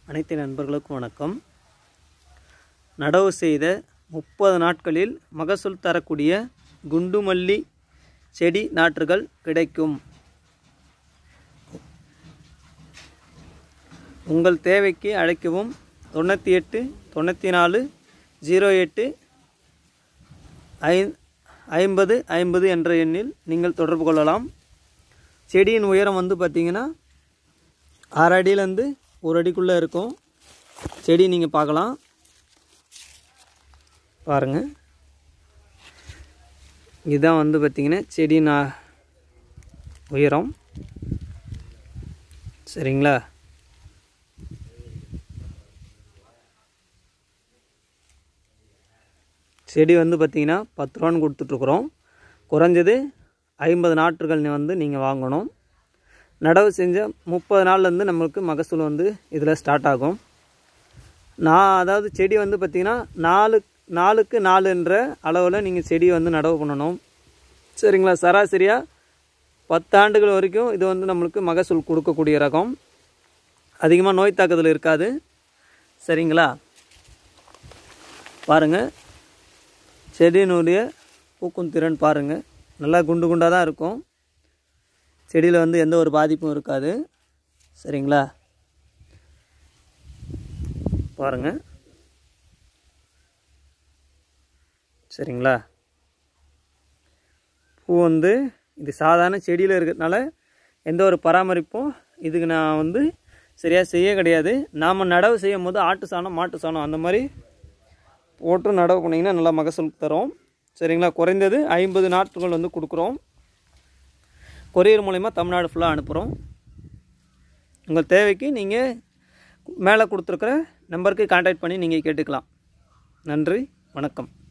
அனைத்து நண்பர்களுக்கும் வணக்கம் நடவு செய்த முப்பது நாட்களில் மகசூல் தரக்கூடிய குண்டுமல்லி செடி நாற்றுகள் கிடைக்கும் உங்கள் தேவைக்கு அழைக்கவும் தொண்ணூற்றி எட்டு தொண்ணூற்றி நாலு ஜீரோ எட்டு ஐ ஐம்பது ஐம்பது என்ற எண்ணில் நீங்கள் தொடர்பு கொள்ளலாம் செடியின் உயரம் வந்து பார்த்திங்கன்னா ஆறு அடியிலேருந்து ஒரு அடிக்குள்ளே இருக்கும் செடி நீங்கள் பார்க்கலாம் பாருங்கள் இதுதான் வந்து பார்த்திங்கன்னா செடி நான் உயரம் சரிங்களா செடி வந்து பார்த்திங்கன்னா பத்து ரூபான்னு கொடுத்துட்ருக்குறோம் குறைஞ்சது ஐம்பது நாற்றுகள் வந்து நீங்கள் வாங்கணும் நடவு செஞ்ச முப்பது நாள்லேருந்து நம்மளுக்கு மகசூல் வந்து இதில் ஸ்டார்ட் ஆகும் நான் அதாவது செடி வந்து பார்த்திங்கன்னா நாலு நாலுக்கு நாலுன்ற அளவில் நீங்கள் செடி வந்து நடவு பண்ணணும் சரிங்களா சராசரியாக பத்தாண்டுகள் வரைக்கும் இது வந்து நம்மளுக்கு மகசூல் கொடுக்கக்கூடிய ரகம் அதிகமாக நோய் தாக்குதல் இருக்காது சரிங்களா பாருங்கள் செடியினுடைய பூக்கும் திறன் பாருங்கள் நல்லா குண்டு குண்டாக தான் இருக்கும் செடியில் வந்து எந்த ஒரு பாதிப்பும் இருக்காது சரிங்களா பாருங்கள் சரிங்களா பூ வந்து இது சாதாரண செடியில் இருக்கிறதுனால எந்த ஒரு பராமரிப்பும் இதுக்கு நான் வந்து சரியாக செய்ய கிடையாது நாம் நடவு செய்யும் போது ஆட்டு சாணம் மாட்டு சாணம் அந்த மாதிரி போட்டு நடவு பண்ணிங்கன்னா நல்லா மகசூல் தரும் சரிங்களா குறைந்தது ஐம்பது நாட்கள் வந்து கொடுக்குறோம் கொரியர் மூலயமா தமிழ்நாடு ஃபுல்லாக அனுப்புகிறோம் உங்கள் தேவைக்கு நீங்கள் மேலே கொடுத்துருக்குற நம்பருக்கு கான்டாக்ட் பண்ணி நீங்கள் கேட்டுக்கலாம் நன்றி வணக்கம்